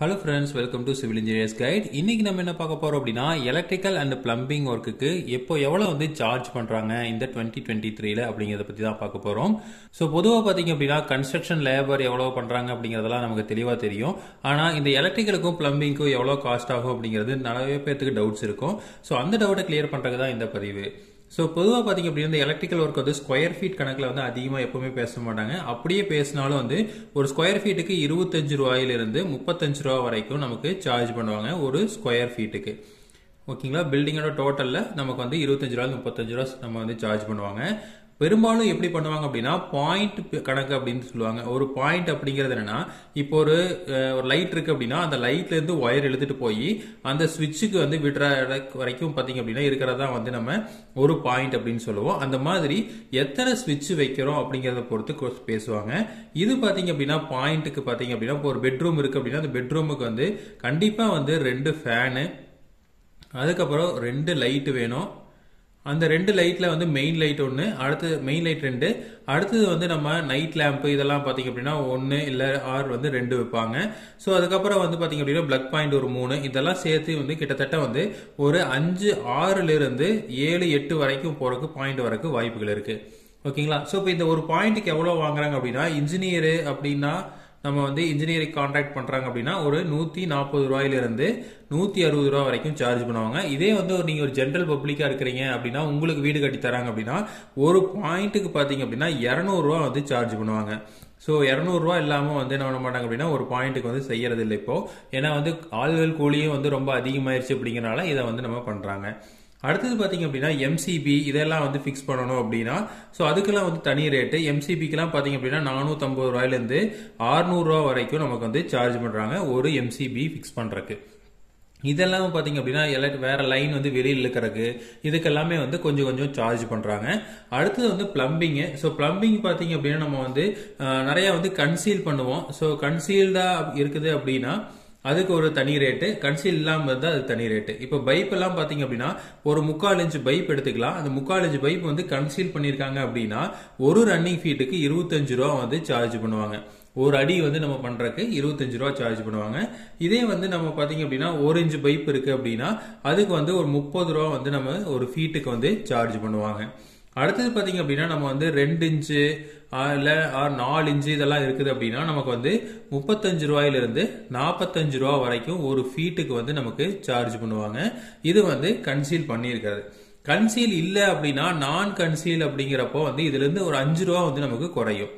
hello friends welcome to civil engineers guide இன்னைக்கு நம்ம என்ன பார்க்க போறோம் அப்படின்னா எலக்ட்ரிக்கல் அண்ட் பிளம்பிங் ஒர்க்குக்கு எப்போ எவ்வளோ வந்து சார்ஜ் பண்றாங்க இந்த டுவெண்ட்டி டுவெண்ட்டி த்ரீல அப்படிங்கிறத பத்தி தான் பார்க்க போறோம் ஸோ பொதுவாக பார்த்தீங்க அப்படின்னா கன்ஸ்ட்ரக்ஷன் லேபர் எவ்வளோ பண்றாங்க அப்படிங்கிறதெல்லாம் நமக்கு தெளிவாக தெரியும் ஆனால் இந்த எலக்ட்ரிக்கலுக்கும் பிளம்பிங்க்கும் எவ்வளோ காஸ்ட் ஆகும் அப்படிங்கிறது நிறைய பேர்த்துக்கு டவுட்ஸ் இருக்கும் ஸோ அந்த டவுட்டை கிளியர் பண்றது தான் இந்த பதிவு ஸோ பொதுவாக பார்த்தீங்க அப்படின்னா இந்த எலக்ட்ரிக்கல் ஒர்க் வந்து ஸ்கொயர் ஃபீட் கணக்கில் வந்து அதிகமாக எப்பவுமே பேச மாட்டாங்க அப்படியே பேசினாலும் வந்து ஒரு ஸ்கொயர் ஃபீட்டுக்கு இருபத்தஞ்சு ரூபாயிலிருந்து முப்பத்தஞ்சு ரூபா வரைக்கும் நமக்கு சார்ஜ் பண்ணுவாங்க ஒரு ஸ்கொயர் ஃபீட்டுக்கு ஓகேங்களா பில்டிங்கோட டோட்டலில் நமக்கு வந்து இருபத்தஞ்சு ரூபா முப்பத்தஞ்சு ரூபா நம்ம வந்து சார்ஜ் பண்ணுவாங்க பெரும்பாலும் எப்படி பண்ணுவாங்க அப்படின்னா பாயிண்ட் கணக்கு அப்படின்னு சொல்லுவாங்க ஒரு பாயிண்ட் அப்படிங்கிறது என்னன்னா இப்போ ஒரு அஹ், ஒரு லைட் இருக்கு அப்படின்னா அந்த லைட்ல இருந்து ஒயர் எடுத்துட்டு போய் அந்த சுவிட்சுக்கு வந்து விடுற இட- வரைக்கும் பாத்தீங்க அப்படின்னா இருக்கிறதா வந்து நம்ம ஒரு பாயிண்ட் அப்படின்னு சொல்லுவோம் அந்த மாதிரி எத்தனை சுவிட்ச் வைக்கிறோம் அப்படிங்கறத பொறுத்து கொ- பேசுவாங்க இது பாத்தீங்க அப்படின்னா பாயிண்ட்டுக்கு பாத்தீங்க அப்படின்னா இப்போ ஒரு பெட்ரூம் இருக்கு அப்படின்னா அந்த பெட்ரூமுக்கு வந்து கண்டிப்பா வந்து ரெண்டு ஃபேனு அதுக்கப்புறம் ரெண்டு லைட் வேணும் அந்த ரெண்டு லைட்ல வந்து மெயின் லைட் ஒன்று அடுத்து மெயின் லைட் ரெண்டு அடுத்தது வந்து நம்ம நைட் லேம்ப் இதெல்லாம் பார்த்தீங்க அப்படின்னா ஒன்று இல்லை ஆர் வந்து ரெண்டு வைப்பாங்க ஸோ அதுக்கப்புறம் வந்து பார்த்தீங்க அப்படின்னா பிளக் பாயிண்ட் ஒரு மூணு இதெல்லாம் சேர்த்து வந்து கிட்டத்தட்ட வந்து ஒரு அஞ்சு ஆறுல இருந்து ஏழு எட்டு வரைக்கும் போறதுக்கு பாயிண்ட் வரைக்கும் வாய்ப்புகள் இருக்கு ஓகேங்களா ஸோ இப்போ இந்த ஒரு பாயிண்ட்டுக்கு எவ்வளோ வாங்குறாங்க அப்படின்னா இன்ஜினியர் அப்படின்னா நம்ம வந்து இன்ஜினியரிங் கான்ட்ராக்ட் பண்றாங்க அப்படின்னா ஒரு நூத்தி நாற்பது ரூபாயில இருந்து நூத்தி அறுபது ரூபா வரைக்கும் சார்ஜ் பண்ணுவாங்க இதே வந்து ஒரு நீங்க ஒரு ஜென்ரல் பப்ளிக்கா இருக்கிறீங்க அப்படின்னா உங்களுக்கு வீடு கட்டி தராங்க அப்படின்னா ஒரு பாயிண்ட்டுக்கு பாத்தீங்க அப்படின்னா 200 ரூபா வந்து சார்ஜ் பண்ணுவாங்க ஸோ இரநூறுவா இல்லாமல் வந்து என்ன பண்ண மாட்டாங்க அப்படின்னா ஒரு பாயிண்ட்டுக்கு வந்து செய்யறது இல்லை இப்போ ஏன்னா வந்து ஆள்கள் கூலியும் வந்து ரொம்ப அதிகமாயிருச்சு அப்படிங்கறனால இதை வந்து நம்ம பண்றாங்க அடுத்தது பாத்தீங்க அப்படின்னா எம்சிபி இதெல்லாம் வந்து ஃபிக்ஸ் பண்ணணும் அப்படின்னா ஸோ அதுக்கெல்லாம் வந்து தனி ரேட்டு எம்சிபிக்கெல்லாம் பாத்தீங்க அப்படின்னா நானூற்றம்பது ரூபாயிலேருந்து ரூபா வரைக்கும் நமக்கு வந்து சார்ஜ் பண்றாங்க ஒரு எம்சிபி ஃபிக்ஸ் பண்றதுக்கு இதெல்லாம் பாத்தீங்க அப்படின்னா elect- வேற லைன் வந்து வெளியில் இழுக்கிறதுக்கு இதுக்கெல்லாமே வந்து கொஞ்சம் கொஞ்சம் சார்ஜ் பண்றாங்க அடுத்தது வந்து பிளம்பிங் ஸோ பிளம்பிங் பாத்தீங்க அப்படின்னா நம்ம வந்து அஹ், நிறைய வந்து கன்சீல் பண்ணுவோம் ஸோ கன்சீல்டா இருக்குது அப்படின்னா அதுக்கு ஒரு தனி ரேட்டு கன்சீல் இல்லாம இருந்தா அது தனி ரேட்டு இப்போ பைப் எல்லாம் பாத்தீங்க அப்படின்னா ஒரு முக்கால் இன்ச் பைப் எடுத்துக்கலாம் அந்த முக்கால் இன்ச் பைப் வந்து கன்சீல் பண்ணிருக்காங்க அப்படின்னா ஒரு ரன்னிங் ஃபீட்டுக்கு இருபத்தஞ்சு ரூபா வந்து சார்ஜ் பண்ணுவாங்க ஒரு அடி வந்து நம்ம பண்றதுக்கு இருபத்தஞ்சு ரூபா சார்ஜ் பண்ணுவாங்க இதே வந்து நம்ம பாத்தீங்க அப்படின்னா ஒரு இன்ச் பைப் இருக்கு அப்படின்னா அதுக்கு வந்து ஒரு முப்பது ரூபா வந்து நம்ம ஒரு ஃபீட்டுக்கு வந்து சார்ஜ் பண்ணுவாங்க அடுத்தது பாத்தீங்க அப்படின்னா நம்ம வந்து ரெண்டு இன்ச்சு ஆஹ் இல்ல ஆர் நாலு இன்ச்சு இதெல்லாம் இருக்குது அப்படின்னா நமக்கு வந்து முப்பத்தஞ்சு ரூபாயில இருந்து நாற்பத்தஞ்சு ரூபா வரைக்கும் ஒரு ஃபீட்டுக்கு வந்து நமக்கு சார்ஜ் பண்ணுவாங்க இது வந்து கன்சீல் பண்ணியிருக்காது கன்சீல் இல்ல அப்படின்னா நான் கன்சீல் அப்படிங்கிறப்போ வந்து இதுல இருந்து ஒரு அஞ்சு ரூபா வந்து நமக்கு குறையும்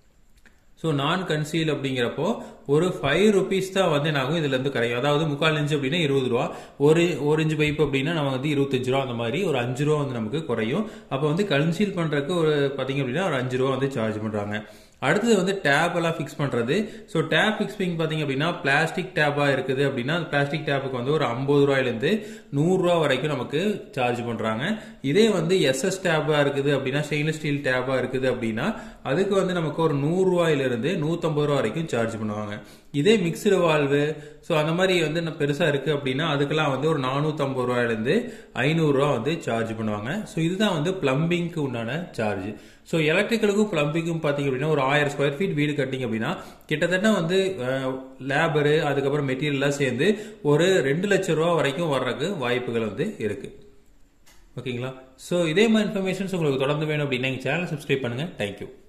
ஸோ நான் கன்சீல் அப்படிங்கிறப்போ ஒரு ஃபைவ் ருபீஸ் தான் வந்து என்னாகும் இதுல இருந்து கரையும் அதாவது முக்கால் இன்ச்சு அப்படின்னா இருபது ரூபா ஒரு ஒரு இன்ச்சு பைப் அப்படின்னா நம்ம வந்து இருபத்தஞ்சு ரூபா அந்த மாதிரி ஒரு அஞ்சு ரூபா வந்து நமக்கு குறையும் அப்போ வந்து கன்சீல் பண்றதுக்கு ஒரு பாத்தீங்க அப்படின்னா ஒரு அஞ்சு ரூபா வந்து சார்ஜ் பண்றாங்க அடுத்தது வந்து டேப் எல்லாம் ஃபிக்ஸ் பண்றது ஸோ டேப் ஃபிக்ஸிங் பாத்தீங்க அப்படின்னா பிளாஸ்டிக் டேப்பா இருக்குது அப்படின்னா அந்த பிளாஸ்டிக் டேப்புக்கு வந்து ஒரு ஐம்பது ரூபாயிலிருந்து நூறு ரூபா வரைக்கும் நமக்கு சார்ஜ் பண்றாங்க இதே வந்து எஸ்எஸ் டேப்பா இருக்குது அப்படின்னா ஸ்டெயின்லெஸ் ஸ்டீல் டேப்பா இருக்குது அப்படின்னா அதுக்கு வந்து நமக்கு ஒரு நூறு ரூபாயிலிருந்து நூத்தம்பது ரூபா வரைக்கும் சார்ஜ் பண்ணுவாங்க இதே மிக்சடு வால்வு ஸோ அந்த மாதிரி வந்து இன்னும் பெருசா இருக்கு அப்படின்னா அதுக்கெல்லாம் வந்து ஒரு நானூத்தம்பது ரூபாயிலிருந்து ஐநூறு ரூபா வந்து சார்ஜ் பண்ணுவாங்க ஸோ இதுதான் வந்து பிளம்பிங்க்கு உண்டான சார்ஜ் ஸோ எலக்ட்ரிக்கலுக்கும் பிளம்பிங்கும் பார்த்தீங்க அப்படின்னா ஒரு ஆயிரம் ஸ்கொயர் ஃபீட் வீடு கட்டிங்க அப்படின்னா கிட்டத்தட்ட வந்து லேபரு அதுக்கப்புறம் மெட்டீரியல்லாம் சேர்ந்து ஒரு ரெண்டு லட்சம் ரூபா வரைக்கும் வர்றதுக்கு வாய்ப்புகள் வந்து இருக்கு ஓகேங்களா ஸோ இதே மாதிரி இன்ஃபர்மேஷன்ஸ் உங்களுக்கு தொடர்ந்து வேணும் அப்படின்னா எங்கள் சேனல் சப்ஸ்கிரைப் பண்ணுங்க தேங்க்யூ